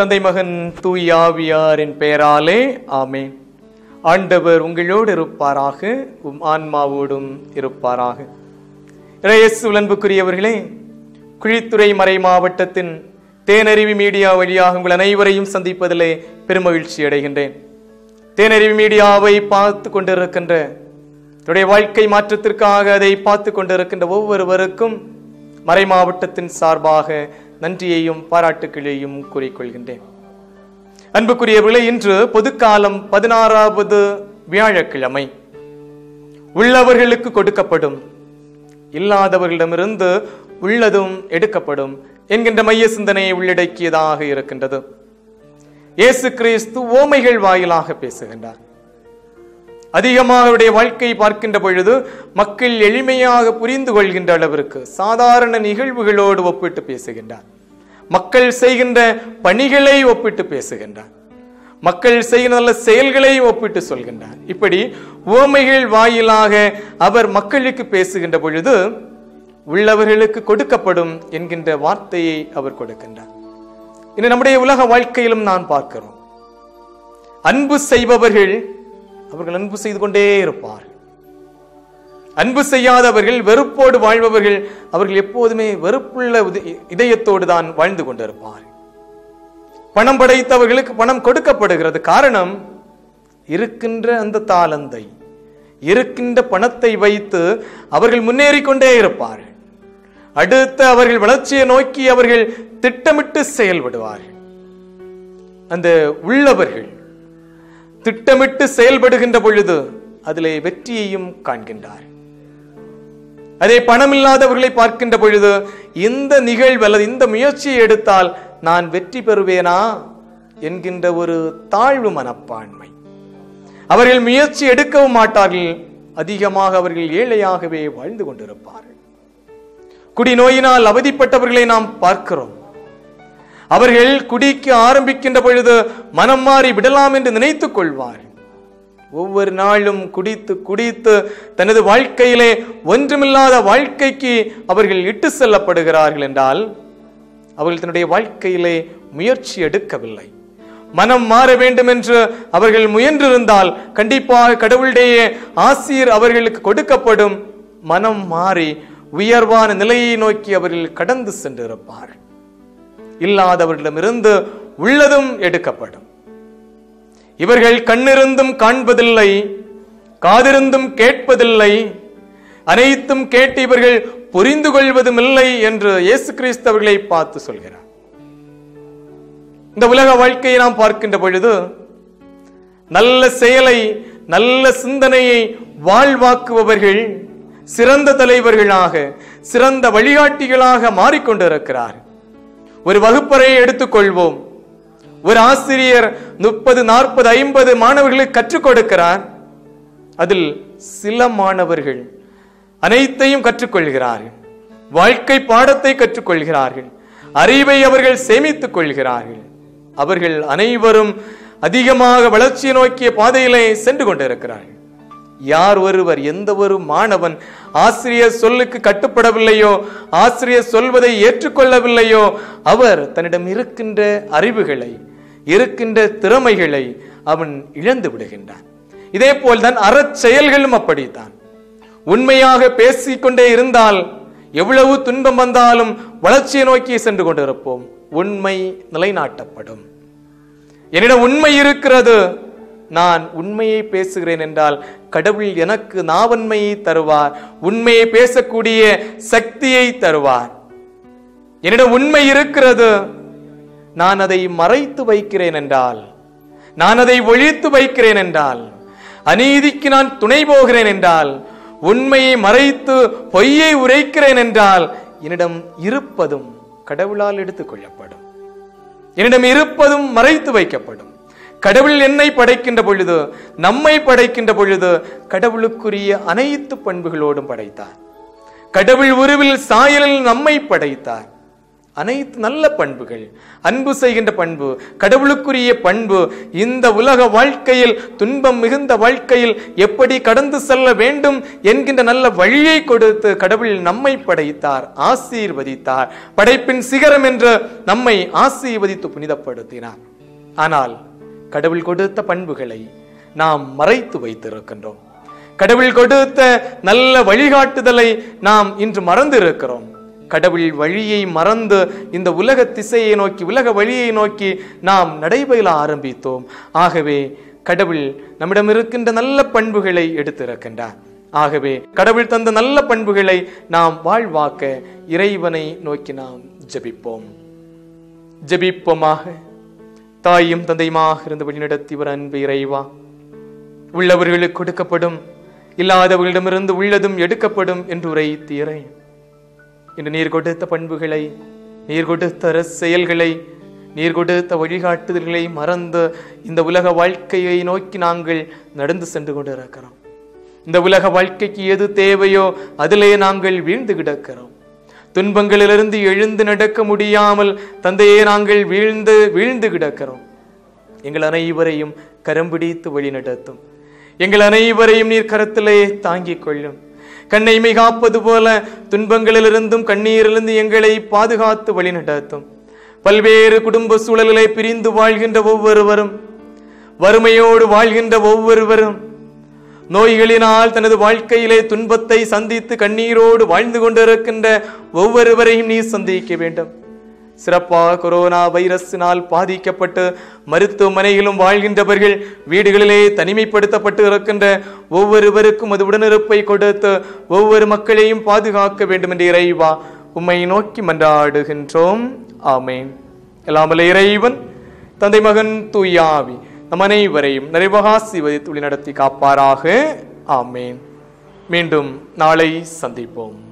தந்தை மகன் தூய் ஆவியாரின் பெயராலே ஆமென் ஆண்டவர் உங்களோடு இருப்பாராக உம் ஆன்மாவோடும் இருப்பாராக இறையேசு அன்புக்குரியவர்களே குழித்துறை மறை மாவட்டத்தின் தேனருவி மீடியா வழியாக உங்கள் அனைவரையும் சந்திப்பதிலே பெருமகிழ்ச்சி அடைகின்றேன் தேனருவி மீடியாவை பார்த்து கொண்டிருக்கின்ற என்னுடைய வாழ்க்கை மாற்றத்திற்காக அதை பார்த்து கொண்டிருக்கின்ற ஒவ்வொருவருக்கும் மறை மாவட்டத்தின் சார்பாக நன்றியையும் பாராட்டுக்களையும் கூறிக்கொள்கின்றேன் அன்புக்குரியவர்களே இன்று பொதுக்காலம் பதினாறாவது வியாழக்கிழமை உள்ளவர்களுக்கு கொடுக்கப்படும் இல்லாதவர்களிடமிருந்து உள்ளதும் எடுக்கப்படும் என்கின்ற மைய சிந்தனையை உள்ளடக்கியதாக இருக்கின்றது இயேசு கிறிஸ்து ஓமைகள் வாயிலாக பேசுகின்றார் அதிகமாக அவருடைய வாழ்க்கையை பார்க்கின்ற பொழுது மக்கள் எளிமையாக புரிந்து கொள்கின்ற அளவிற்கு சாதாரண நிகழ்வுகளோடு ஒப்பிட்டு பேசுகின்றார் மக்கள் செய்கின்ற பணிகளை ஒப்பிட்டு பேசுகின்றார் மக்கள் செய்கிற நல்ல செயல்களை ஒப்பிட்டு சொல்கின்றார் இப்படி ஓமைகள் வாயிலாக அவர் மக்களுக்கு பேசுகின்ற பொழுது உள்ளவர்களுக்கு கொடுக்கப்படும் என்கின்ற வார்த்தையை அவர் கொடுக்கின்றார் இன்று நம்முடைய உலக வாழ்க்கையிலும் நான் பார்க்கிறோம் அன்பு செய்பவர்கள் அவர்கள் அன்பு செய்து கொண்டே இருப்பார் அன்பு செய்யாதவர்கள் வெறுப்போடு வாழ்பவர்கள் அவர்கள் எப்போதுமே வெறுப்புள்ள உத- இதயத்தோடு தான் வாழ்ந்து கொண்டிருப்பார் பணம் படைத்தவர்களுக்கு பணம் கொடுக்கப்படுகிறது காரணம் இருக்கின்ற அந்த தாளந்தை இருக்கின்ற பணத்தை வைத்து அவர்கள் முன்னேறிக் கொண்டே இருப்பார்கள் அடுத்து அவர்கள் வளர்ச்சியை நோக்கி அவர்கள் திட்டமிட்டு செயல்படுவார்கள் அந்த உள்ளவர்கள் திட்டமிட்டு செயல்படுகின்ற பொழுது அதிலே வெற்றியையும் காண்கின்றார் அதே பணம் இல்லாதவர்களை பார்க்கின்ற பொழுது இந்த நிகழ்வு அல்லது இந்த முயற்சியை எடுத்தால் நான் வெற்றி பெறுவேனா என்கின்ற ஒரு தாழ்வு மனப்பான்மை அவர்கள் முயற்சி எடுக்கவும் மாட்டார்கள் அதிகமாக அவர்கள் ஏழையாகவே வாழ்ந்து கொண்டிருப்பார்கள் குடிநோயினால் அவதிப்பட்டவர்களை நாம் பார்க்கிறோம் அவர்கள் குடிக்க ஆரம்பிக்கின்ற பொழுது மனம் மாறி விடலாம் என்று நினைத்துக் கொள்வார்கள் ஒவ்வொரு நாளும் குடித்து குடித்து தனது வாழ்க்கையிலே ஒன்றுமில்லாத வாழ்க்கைக்கு அவர்கள் இட்டு செல்லப்படுகிறார்கள் என்றால் அவர்கள் தன்னுடைய வாழ்க்கையிலே முயற்சி எடுக்கவில்லை மனம் மாற வேண்டும் என்று அவர்கள் முயன்றிருந்தால் கண்டிப்பாக கடவுளுடைய ஆசீர் அவர்களுக்கு கொடுக்கப்படும் மனம் மாறி உயர்வான நிலையை நோக்கி அவர்கள் கடந்து சென்றிருப்பார்கள் இல்லாதவர்களிடமிருந்து உள்ளதும் எடுக்கப்படும் இவர்கள் கண்ணிருந்தும் காண்பதில்லை காதிருந்தும் கேட்பதில்லை அனைத்தும் கேட்டு இவர்கள் புரிந்து கொள்வதும் இல்லை என்று இயேசு கிறிஸ்து அவர்களை பார்த்து சொல்கிறார் இந்த உலக வாழ்க்கையை நாம் பார்க்கின்ற பொழுது நல்ல செயலை நல்ல சிந்தனையை வாழ்வாக்குபவர்கள் சிறந்த தலைவர்களாக சிறந்த வழிகாட்டிகளாக மாறிக்கொண்டிருக்கிறார் ஒரு வகுப்பறையை எடுத்துக்கொள்வோம் ஒரு ஆசிரியர் முப்பது நாற்பது ஐம்பது மாணவர்களுக்கு கற்றுக் கொடுக்கிறார் அதில் சில மாணவர்கள் அனைத்தையும் கற்றுக்கொள்கிறார்கள் வாழ்க்கை பாடத்தை கற்றுக்கொள்கிறார்கள் அறிவை அவர்கள் சேமித்துக் கொள்கிறார்கள் அவர்கள் அனைவரும் அதிகமாக வளர்ச்சியை நோக்கிய பாதையிலே சென்று கொண்டிருக்கிறார்கள் யார் ஒருவர் எந்த ஒரு மாணவன் ஆசிரியர் சொல்லுக்கு கட்டுப்படவில்லையோ ஆசிரியர் சொல்வதை ஏற்றுக்கொள்ளவில்லையோ அவர் தன்னிடம் இருக்கின்ற அறிவுகளை இருக்கின்ற திறமைகளை அவன் இழந்து விடுகின்றான் இதே போல்தான் அறச் செயல்களும் அப்படித்தான் உண்மையாக பேசிக்கொண்டே இருந்தால் எவ்வளவு துன்பம் வந்தாலும் வளர்ச்சியை நோக்கி சென்று கொண்டிருப்போம் உண்மை நிலைநாட்டப்படும் என்னிடம் உண்மை இருக்கிறது நான் உண்மையை பேசுகிறேன் என்றால் கடவுள் எனக்கு நாவன்மையை தருவார் உண்மையை பேசக்கூடிய சக்தியை தருவார் என்னிடம் உண்மை இருக்கிறது நான் அதை மறைத்து வைக்கிறேன் என்றால் நான் அதை ஒழித்து வைக்கிறேன் என்றால் அநீதிக்கு நான் துணை போகிறேன் என்றால் உண்மையை மறைத்து பொய்யை உரைக்கிறேன் என்றால் என்னிடம் இருப்பதும் கடவுளால் எடுத்துக் கொள்ளப்படும் என்னிடம் இருப்பதும் மறைத்து வைக்கப்படும் கடவுள் என்னை படைக்கின்ற பொழுது நம்மை படைக்கின்ற பொழுது கடவுளுக்குரிய அனைத்து பண்புகளோடும் படைத்தார் கடவுள் உருவில் சாயலில் நம்மை படைத்தார் அனைத்து நல்ல பண்புகள் அன்பு செய்கின்ற பண்பு கடவுளுக்குரிய பண்பு இந்த உலக வாழ்க்கையில் துன்பம் மிகுந்த வாழ்க்கையில் எப்படி கடந்து செல்ல வேண்டும் என்கின்ற நல்ல வழியை கொடுத்து கடவுள் நம்மை படைத்தார் ஆசீர்வதித்தார் படைப்பின் சிகரம் என்று நம்மை ஆசீர்வதித்து புனிதப்படுத்தினார் ஆனால் கடவுள் கொடுத்த பண்புகளை நாம் மறைத்து வைத்திருக்கின்றோம் கடவுள் கொடுத்த நல்ல வழிகாட்டுதலை நாம் இன்று மறந்து இருக்கிறோம் கடவுள் வழியை மறந்து இந்த உலக திசையை நோக்கி உலக வழியை நோக்கி நாம் நடைபயில ஆரம்பித்தோம் ஆகவே கடவுள் நம்மிடம் இருக்கின்ற நல்ல பண்புகளை எடுத்திருக்கின்றார் ஆகவே கடவுள் தந்த நல்ல பண்புகளை நாம் வாழ்வாக்க இறைவனை நோக்கி நாம் ஜெபிப்போம் ஜெபிப்போமாக தாயும் தந்தையுமாக இருந்து வழிநடத்தி வர அன்பு இறைவா உள்ளவர்களுக்கு கொடுக்கப்படும் இல்லாதவர்களிடமிருந்து உள்ளதும் எடுக்கப்படும் என்று உரைத்தீரை இன்று நீர் கொடுத்த பண்புகளை நீர் கொடுத்த செயல்களை நீர் கொடுத்த வழிகாட்டுதல்களை மறந்து இந்த உலக வாழ்க்கையை நோக்கி நாங்கள் நடந்து சென்று கொண்டிருக்கிறோம் இந்த உலக வாழ்க்கைக்கு எது தேவையோ அதிலே நாங்கள் வீழ்ந்து கிடக்கிறோம் துன்பங்களிலிருந்து எழுந்து நடக்க முடியாமல் தந்தையே நாங்கள் வீழ்ந்து வீழ்ந்து கிடக்கிறோம் எங்கள் அனைவரையும் கரம் பிடித்து வழி நடத்தும் எங்கள் அனைவரையும் நீர் கரத்திலே தாங்கிக் கொள்ளும் கண்ணை காப்பது போல துன்பங்களிலிருந்தும் கண்ணீரிலிருந்து எங்களை பாதுகாத்து வழி நடத்தும் பல்வேறு குடும்ப சூழல்களை பிரிந்து வாழ்கின்ற ஒவ்வொருவரும் வறுமையோடு வாழ்கின்ற ஒவ்வொருவரும் நோய்களினால் தனது வாழ்க்கையிலே துன்பத்தை சந்தித்து கண்ணீரோடு வாழ்ந்து கொண்டிருக்கின்ற ஒவ்வொருவரையும் நீ சந்திக்க வேண்டும் சிறப்பாக கொரோனா வைரஸினால் பாதிக்கப்பட்டு மருத்துவமனையிலும் வாழ்கின்றவர்கள் வீடுகளிலே தனிமைப்படுத்தப்பட்டு இருக்கின்ற ஒவ்வொருவருக்கும் அது உடனிருப்பை கொடுத்து ஒவ்வொரு மக்களையும் பாதுகாக்க வேண்டும் என்று இறைவா உம்மை நோக்கி மன்றாடுகின்றோம் ஆமேன் எல்லாமல்ல இறைவன் தந்தை மகன் தூயாவி நம் அனைவரையும் நிறைவகாசி வழி நடத்தி காப்பாராக ஆமேன் மீண்டும் நாளை சந்திப்போம்